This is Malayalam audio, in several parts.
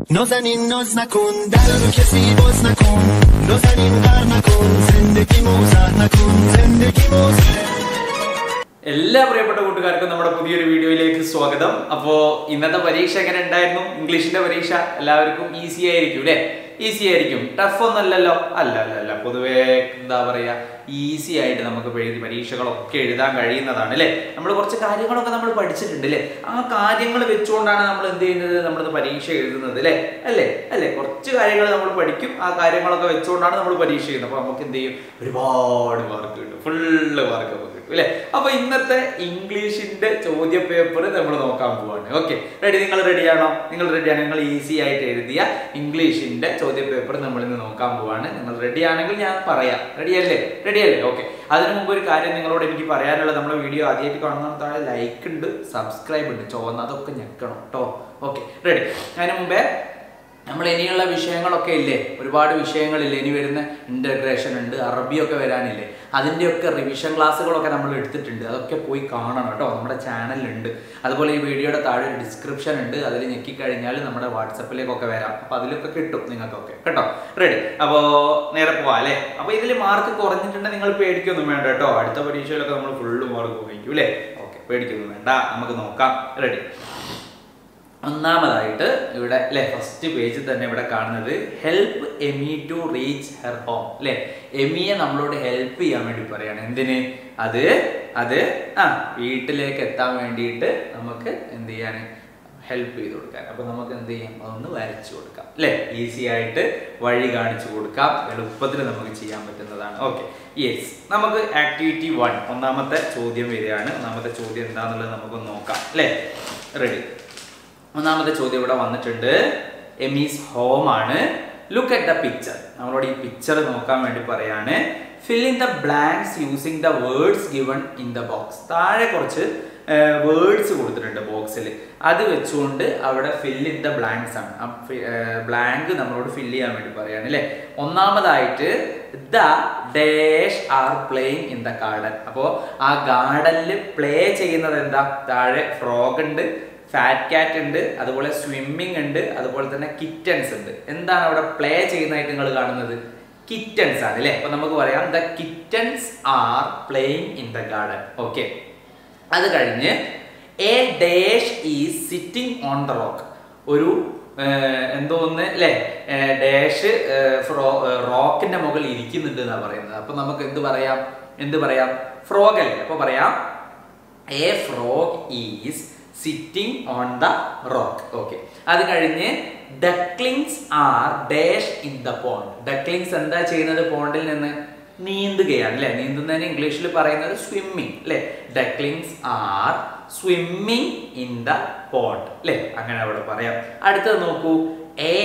نازنین ناز نکن در رو کسی باز نکن نازنین غر نکن زندگی موزر نکن زندگی موزر എല്ലാ പ്രിയപ്പെട്ട കൂട്ടുകാർക്കും നമ്മുടെ പുതിയൊരു വീഡിയോയിലേക്ക് സ്വാഗതം അപ്പോ ഇന്നത്തെ പരീക്ഷ എങ്ങനെ ഉണ്ടായിരുന്നു ഇംഗ്ലീഷിന്റെ പരീക്ഷ എല്ലാവർക്കും ഈസി ആയിരിക്കും അല്ലേ ഈസി ആയിരിക്കും ടഫ് ഒന്നല്ലല്ലോ അല്ല അല്ല അല്ല പൊതുവേ എന്താ പറയാ ഈസി ആയിട്ട് നമുക്ക് എഴുതി പരീക്ഷകളൊക്കെ എഴുതാൻ കഴിയുന്നതാണ് അല്ലേ നമ്മൾ കുറച്ച് കാര്യങ്ങളൊക്കെ നമ്മൾ പഠിച്ചിട്ടുണ്ട് അല്ലേ ആ കാര്യങ്ങൾ വെച്ചുകൊണ്ടാണ് നമ്മൾ എന്ത് ചെയ്യുന്നത് നമ്മളിത് പരീക്ഷ എഴുതുന്നത് അല്ലേ അല്ലേ അല്ലേ കുറച്ച് കാര്യങ്ങൾ നമ്മൾ പഠിക്കും ആ കാര്യങ്ങളൊക്കെ വെച്ചുകൊണ്ടാണ് നമ്മൾ പരീക്ഷ ചെയ്യുന്നത് അപ്പൊ നമുക്ക് എന്ത് ചെയ്യും ഒരുപാട് മാർക്ക് കിട്ടും ഫുള്ള് മാർക്ക് നമുക്ക് കിട്ടും അല്ലേ അപ്പൊ ഇന്നത്തെ ഇംഗ്ലീഷിന്റെ ചോദ്യ പേപ്പർ നമ്മൾ നോക്കാൻ പോവാണ് ഓക്കെ റെഡി നിങ്ങൾ റെഡിയാണോ നിങ്ങൾ റെഡിയാണ് നിങ്ങൾ ഈസി ആയിട്ട് എഴുതിയ ഇംഗ്ലീഷിന്റെ ചോദ്യ പേപ്പർ നമ്മൾ ഇന്ന് നോക്കാൻ പോവാണ് നിങ്ങൾ റെഡി ആണെങ്കിൽ ഞാൻ പറയാം റെഡിയല്ലേ റെഡിയല്ലേ ഓക്കെ അതിനു മുമ്പ് ഒരു കാര്യം നിങ്ങളോട് എനിക്ക് പറയാനുള്ളത് നമ്മുടെ വീഡിയോ ആദ്യമായിട്ട് കാണുന്ന താഴെ ലൈക്ക് ഉണ്ട് സബ്സ്ക്രൈബ് ഉണ്ട് ചുവന്ന അതൊക്കെ ഞെക്കണം കേട്ടോ ഓക്കെ റെഡി അതിനു മുമ്പേ നമ്മൾ ഇനിയുള്ള വിഷയങ്ങളൊക്കെ ഇല്ലേ ഒരുപാട് വിഷയങ്ങളില്ലേ ഇനി വരുന്ന ഇന്റഗ്രേഷൻ ഉണ്ട് അറബിയൊക്കെ വരാനില്ലേ അതിൻ്റെയൊക്കെ റിവിഷൻ ക്ലാസ്സുകളൊക്കെ നമ്മൾ എടുത്തിട്ടുണ്ട് അതൊക്കെ പോയി കാണണം കേട്ടോ നമ്മുടെ ചാനലിലുണ്ട് അതുപോലെ ഈ വീഡിയോയുടെ താഴെ ഒരു ഡിസ്ക്രിപ്ഷൻ ഉണ്ട് അതിൽ ഞെക്കിക്കഴിഞ്ഞാൽ നമ്മുടെ വാട്സപ്പിലേക്കൊക്കെ വരാം അപ്പോൾ അതിലൊക്കെ കിട്ടും നിങ്ങൾക്കൊക്കെ കേട്ടോ റെഡി അപ്പോൾ നേരെ പോവാം അല്ലേ അപ്പോൾ ഇതിൽ മാർക്ക് കുറഞ്ഞിട്ടുണ്ടെങ്കിൽ നിങ്ങൾ പേടിക്കൊന്നും വേണ്ട കേട്ടോ അടുത്ത പരീക്ഷയിലൊക്കെ നമ്മൾ ഫുള്ള് മാർക്ക് വാങ്ങിക്കും അല്ലേ ഓക്കെ പേടിക്കൊന്നും വേണ്ട നമുക്ക് നോക്കാം റെഡി ഒന്നാമതായിട്ട് ഇവിടെ അല്ലെ ഫസ്റ്റ് പേജിൽ തന്നെ ഇവിടെ കാണുന്നത് help Emi to reach her home അല്ലെ എമിയെ നമ്മളോട് ഹെൽപ്പ് ചെയ്യാൻ വേണ്ടി പറയാണ് എന്തിന് അത് അത് ആ വീട്ടിലേക്ക് എത്താൻ വേണ്ടിയിട്ട് നമുക്ക് എന്ത് ചെയ്യാൻ ഹെൽപ്പ് ചെയ്ത് കൊടുക്കാൻ അപ്പൊ നമുക്ക് എന്ത് ചെയ്യാം അതൊന്ന് വരച്ചു കൊടുക്കാം അല്ലെ ഈസി ആയിട്ട് വഴി കാണിച്ചു കൊടുക്കാം എളുപ്പത്തിൽ നമുക്ക് ചെയ്യാൻ പറ്റുന്നതാണ് ഓക്കെ യെസ് നമുക്ക് ആക്ടിവിറ്റി വൺ ഒന്നാമത്തെ ചോദ്യം വരികയാണ് ഒന്നാമത്തെ ചോദ്യം എന്താണെന്നുള്ളത് നമുക്ക് നോക്കാം അല്ലെ റെഡി ഒന്നാമത്തെ ചോദ്യം ഇവിടെ വന്നിട്ടുണ്ട് എമീസ് ഹോം ആണ് ലുക്ക് അറ്റ് ദ പിക്ചർ നമ്മളോട് ഈ പിക്ചർ നോക്കാൻ വേണ്ടി പറയാണ് fill in the blanks using the words given in the box താഴെ കുറച്ച് വേർഡ്സ് കൊടുത്തിട്ടുണ്ട് ബോക്സിൽ അത് വെച്ചുകൊണ്ട് അവിടെ ഫിൽ ഇൻ ദ ബ്ലാങ്ക്സ് ആണ് ആ ബ്ലാങ്ക് നമ്മളോട് ഫിൽ ചെയ്യാൻ വേണ്ടി പറയാണ് അല്ലെ ഒന്നാമതായിട്ട് the dash are playing in the garden അപ്പോൾ ആ ഗാർഡനിൽ പ്ലേ ചെയ്യുന്നത് എന്താ താഴെ ഫ്രോഗ് ഉണ്ട് ഫാറ്റ് കാറ്റ് ഉണ്ട് അതുപോലെ സ്വിമ്മിങ് ഉണ്ട് അതുപോലെ തന്നെ കിറ്റൻസ് ഉണ്ട് എന്താണ് അവിടെ പ്ലേ ചെയ്യുന്നതായിട്ട് നിങ്ങൾ കാണുന്നത് കിറ്റൻസ് ആണ് അല്ലേ അപ്പൊ നമുക്ക് പറയാം the kittens are playing in the garden okay അത് കഴിഞ്ഞ് a dash is sitting on the rock ഒരു എന്തോന്ന് അല്ലെ ഡാഷ് റോക്കിന്റെ മുകളിൽ ഇരിക്കുന്നുണ്ട് എന്നാണ് പറയുന്നത് അപ്പൊ നമുക്ക് എന്ത് പറയാം എന്ത് പറയാം ഫ്രോഗ് അല്ലേ അപ്പൊ പറയാം a frog is sitting on the rock okay അത് കഴിഞ്ഞ് ducklings are dash in the pond ducklings എന്താ ചെയ്യുന്നത് പോണ്ടിൽ നിന്ന് നീന്തുകയാണ് അല്ലെ നീന്തുന്നതിന് ഇംഗ്ലീഷിൽ പറയുന്നത് സ്വിമ്മിങ് അല്ലെ ducklings are swimming in the pond അല്ലെ അങ്ങനെ അവിടെ പറയാം അടുത്തത് നോക്കൂ a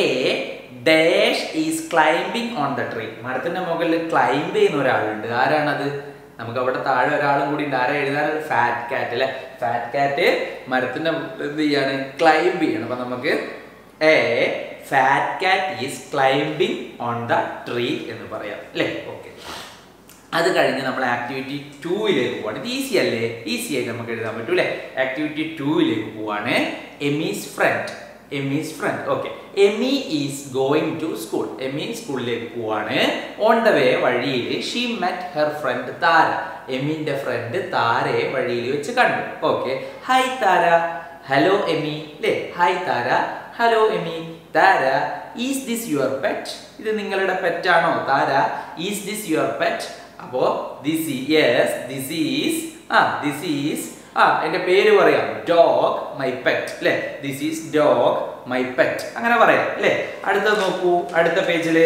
dash is climbing on the tree മരത്തിന്റെ മുകളിൽ ക്ലൈംബ് ചെയ്യുന്ന ഒരാളുണ്ട് ആരാണത് നമുക്ക് അവിടെ താഴെ ഒരാളും കൂടി ഉണ്ട് ആരാ എഴുതാനുള്ള ഫാറ്റ് കാറ്റ് അല്ലെ ഫാറ്റ് കാറ്റ് മരത്തിന്റെ എന്ത് ചെയ്യാണ് ക്ലൈംബ് ചെയ്യണം അപ്പൊ നമുക്ക് a fat cat is climbing on the tree എന്ന് പറയാം അല്ലേ ഓക്കെ അത് കഴിഞ്ഞ് നമ്മൾ ആക്ടിവിറ്റി ടൂയിലേക്ക് പോവാണ് ഇത് ഈസി അല്ലേ ഈസി ആയിട്ട് നമുക്ക് എഴുതാൻ പറ്റൂ അല്ലേ ആക്ടിവിറ്റി ടൂയിലേക്ക് പോവാണ് Emi's friend Emi's friend okay Emi is going to school Emi സ്കൂളിലേക്ക് പോവാണ് ഓൺ ദ വേ വഴിയിൽ she met her friend Tara എമിന്റെ ഫ്രണ്ട് താരയെ വഴിയിൽ വെച്ച് കണ്ടു okay hi Tara hello Emi അല്ലേ hi Tara hello Emi Tara is this your pet ഇത് നിങ്ങളുടെ പെറ്റാണോ Tara is this your pet അപ്പോ this yes this is a this is a എന്റെ പേര് പറയാം ഡോഗ് മൈ പെറ്റ് അല്ലെ this is dog my pet അങ്ങനെ പറയാം അല്ലെ അടുത്ത നോക്കൂ അടുത്ത പേജില്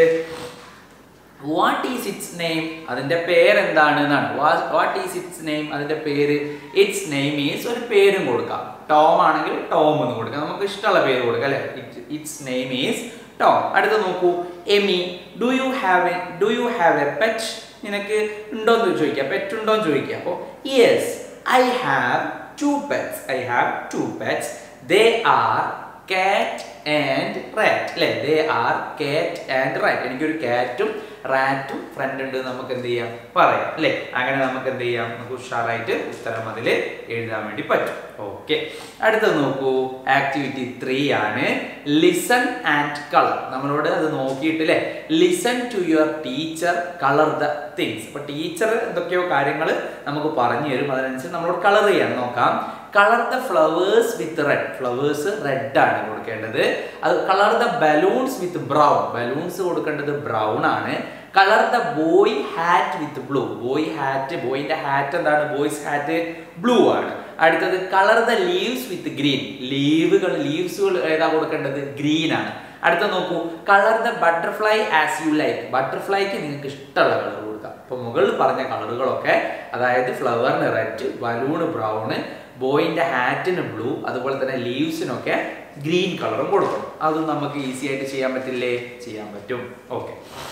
വാട്ട് ഈസ് ഇറ്റ്സ് നെയിം അതിന്റെ പേരെന്താണ് എന്നാണ് വാട്ട് ഈസ് ഇറ്റ്സ് നെയിം അതിന്റെ പേര് ഇറ്റ്സ് നെയിം ഈസ് ഒരു പേരും കൊടുക്കാം ടോം ആണെങ്കിൽ ടോം എന്ന് കൊടുക്കാം നമുക്ക് ഇഷ്ടമുള്ള പേര് കൊടുക്കാം അല്ലെ ഇറ്റ്സ് നെയിം ഈസ് ടോം അടുത്ത നോക്കൂ Emi do you have a do you have a pet നിനക്ക് ഉണ്ടോന്ന് ചോദിക്കാം പെറ്റ് ഉണ്ടോന്ന് ചോദിക്കാം അപ്പോൾ yes I have two pets. I have two pets. They are cat and rat അല്ലേ they are cat and rat എനിക്കൊരു കാറ്റും റാറ്റും ഫ്രണ്ട് ഉണ്ട് നമുക്ക് എന്ത് ചെയ്യാം പറയാം അല്ലേ അങ്ങനെ നമുക്ക് എന്ത് ചെയ്യാം നമുക്ക് ഉഷാറായിട്ട് ഉത്തരം അതിൽ എഴുതാൻ വേണ്ടി പറ്റും ഓക്കെ അടുത്തത് നോക്കൂ ആക്ടിവിറ്റി ത്രീ ആണ് ലിസൺ ആൻഡ് കളർ നമ്മളോട് അത് നോക്കിയിട്ട് അല്ലേ listen to your teacher colour the things അപ്പൊ ടീച്ചർ എന്തൊക്കെയോ കാര്യങ്ങൾ നമുക്ക് പറഞ്ഞു തരും അതിനനുസരിച്ച് നമ്മളോട് കളർ ചെയ്യാൻ നോക്കാം colour the flowers with red flowers red ആണ് കൊടുക്കേണ്ടത് അത് colour the balloons with brown balloons കൊടുക്കേണ്ടത് ബ്രൗൺ ആണ് colour the boy hat with blue boy hat ബോയിന്റെ ഹാറ്റ് എന്താണ് ബോയ്സ് ഹാറ്റ് ബ്ലൂ ആണ് അടുത്തത് colour the leaves with green ലീവുകൾ ലീവ്സുകൾ ഏതാ കൊടുക്കേണ്ടത് ഗ്രീൻ ആണ് അടുത്ത നോക്കൂ colour the butterfly as you like ബട്ടർഫ്ലൈക്ക് നിങ്ങൾക്ക് ഇഷ്ടമുള്ള കളർ കൊടുക്കാം ഇപ്പൊ മുകളിൽ പറഞ്ഞ കളറുകളൊക്കെ അതായത് ഫ്ലവറിന് റെഡ് ബലൂണ് ബ്രൗണ് ബോയിന്റെ ഹാറ്റിന് ബ്ലൂ അതുപോലെ തന്നെ ലീവ്സിനൊക്കെ ഗ്രീൻ കളറും കൊടുക്കണം അതും നമുക്ക് ഈസി ആയിട്ട് ചെയ്യാൻ പറ്റില്ലേ ചെയ്യാൻ പറ്റും ഓക്കെ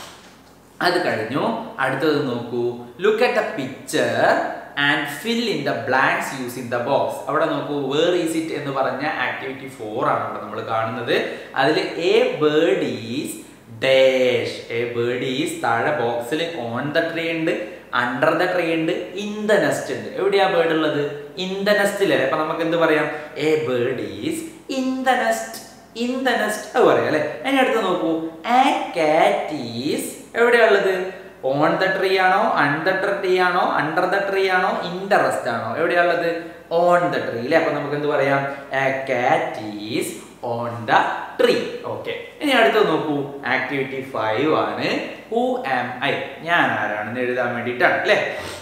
അത് കഴിഞ്ഞു അടുത്തത് നോക്കൂ look at the picture and fill in the blanks use in the box അവിടെ നോക്കൂ വേർ ഈസ് ഇറ്റ് എന്ന് പറഞ്ഞ ആക്ടിവിറ്റി ഫോർ ആണ് അവിടെ നമ്മൾ കാണുന്നത് അതിൽ a bird is dash a bird is താഴെ ബോക്സിൽ ഓൺ ദ ട്രീ ഉണ്ട് അണ്ടർ ദ ട്രീ ഉണ്ട് ഇൻ ദ നെസ്റ്റ് ഉണ്ട് എവിടെയാ ബേർഡ് ഉള്ളത് ഇൻ ദ നെസ്റ്റിലല്ലേ അപ്പൊ നമുക്ക് എന്ത് പറയാം a bird is in the nest in the nest അത് പറയാം അല്ലെ അതിന് അടുത്ത് നോക്കൂ ആ കാറ്റ് ഈസ് എവിടെയാ ഉള്ളത് ഓൺ ദ ട്രീ ആണോ അൺ ദ ട്രീ ആണോ അണ്ടർ ദ ട്രീ ആണോ ഇൻ ദ റെസ്റ്റ് ആണോ എവിടെയാ ഉള്ളത് ഓൺ ദ ട്രീ അല്ലെ അപ്പൊ നമുക്ക് എന്ത് പറയാം ആ cat is on the tree okay ഇനി അടുത്തത് നോക്കൂ ആക്ടിവിറ്റി ഫൈവ് ആണ് ഹൂ ആം ഐ ഞാൻ ആരാണെന്ന് എഴുതാൻ വേണ്ടിയിട്ടാണ് അല്ലേ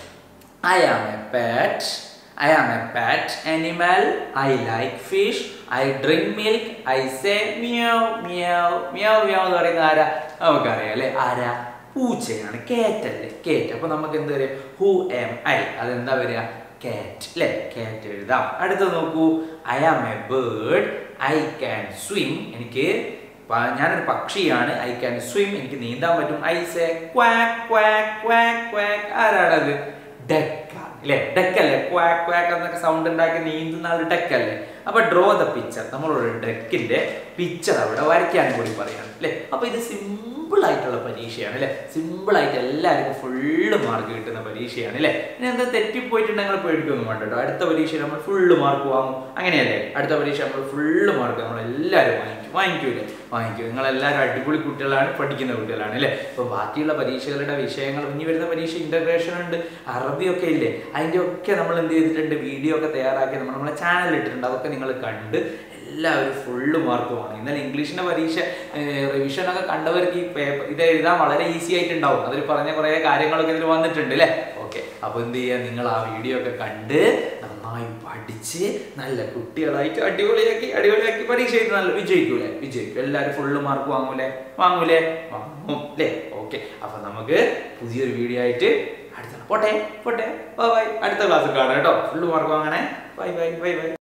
I am a pet I am a pet animal I like fish I drink milk I say meow meow meow meow എന്ന് പറയുന്ന ആരാ നമുക്കറിയാം അല്ലേ ആരാ പൂച്ചയാണ് കേറ്റല്ലേ കേറ്റ് അപ്പൊ നമുക്ക് എന്ത് പറയാം ഹൂ എം ഐ അതെന്താ വരിക കാറ്റ് അല്ലേ കാറ്റ് എഴുതാം അടുത്തത് നോക്കൂ I am a bird I can swim എനിക്ക് പ- ഞാനൊരു പക്ഷിയാണ് ഐ ക്യാൻ സ്വിം എനിക്ക് നീന്താൻ പറ്റും I say quack quack quack quack ആരാണത് ഡെക്കാണ് അല്ലേ ഡെക്കല്ലേ ക്വാക്ക് ക്വാക്ക് എന്നൊക്കെ സൗണ്ട് ഉണ്ടാക്കി നീന്തുന്ന ഒരു ഡെക്കല്ലേ അപ്പൊ ഡ്രോ ദ പിക്ചർ നമ്മളൊരു ഡെക്കിന്റെ പിക്ചർ അവിടെ വരയ്ക്കാൻ കൂടി പറയാണ് അല്ലേ അപ്പൊ ഇത് സിമ്പിൾ ആയിട്ടുള്ള പരീക്ഷയാണ് അല്ലേ സിമ്പിൾ ആയിട്ട് എല്ലാവർക്കും ഫുള്ള് മാർക്ക് കിട്ടുന്ന പരീക്ഷയാണ് അല്ലേ ഇനി എന്താ തെറ്റിപ്പോയിട്ടുണ്ടെങ്കിൽ പേടിക്കൊന്നും വേണ്ട കേട്ടോ അടുത്ത പരീക്ഷയിൽ നമ്മൾ ഫുള്ള് മാർക്ക് വാങ്ങും അങ്ങനെയല്ലേ അടുത്ത പരീക്ഷ നമ്മൾ ഫുള്ള് മാർക്ക് നമ്മൾ എല്ലാവരും വാങ്ങിക്കും വാങ്ങിക്കൂലേ വാങ്ങിക്കും നിങ്ങൾ എല്ലാവരും അടിപൊളി കുട്ടികളാണ് പഠിക്കുന്ന കുട്ടികളാണ് അല്ലേ അപ്പോൾ ബാക്കിയുള്ള പരീക്ഷകളുടെ വിഷയങ്ങൾ ഇനി വരുന്ന പരീക്ഷ ഇന്റഗ്രേഷൻ ഉണ്ട് അറബിയൊക്കെ ഇല്ലേ അതിൻ്റെ ഒക്കെ നമ്മൾ എന്ത് ചെയ്തിട്ടുണ്ട് വീഡിയോ ഒക്കെ തയ്യാറാക്കി നമ്മൾ നമ്മളെ ചാനലിൽ ഇട്ടിട്ടുണ്ട് അതൊക്കെ നിങ്ങൾ കണ്ട് എല്ലാവരും ഫുള്ള് മാർക്ക് വാങ്ങി എന്നാൽ ഇംഗ്ലീഷിന്റെ പരീക്ഷ റിവിഷൻ ഒക്കെ കണ്ടവർക്ക് ഈ പേപ്പർ ഇത് എഴുതാൻ വളരെ ഈസി ആയിട്ടുണ്ടാവും അതിൽ പറഞ്ഞ കുറേ കാര്യങ്ങളൊക്കെ ഇതിൽ വന്നിട്ടുണ്ട് അല്ലേ ഓക്കെ അപ്പൊ എന്ത് ചെയ്യുക നിങ്ങൾ ആ വീഡിയോ ഒക്കെ കണ്ട് നന്നായി പഠിച്ച് നല്ല കുട്ടികളായിട്ട് അടിപൊളിയാക്കി അടിപൊളിയാക്കി പരീക്ഷ എഴുതി നല്ല വിജയിക്കൂലേ വിജയിക്കും എല്ലാവരും ഫുള്ള് മാർക്ക് വാങ്ങൂലേ വാങ്ങൂലേ വാങ്ങും അല്ലേ ഓക്കെ അപ്പൊ നമുക്ക് പുതിയൊരു വീഡിയോ ആയിട്ട് അടുത്ത പോട്ടെ പോട്ടെ ബൈ ബൈ അടുത്ത ക്ലാസ്സിൽ കാണാം കേട്ടോ ഫുള്ള് മാർക്ക് വാങ്ങണേ ബൈ ബൈ ബൈ ബൈ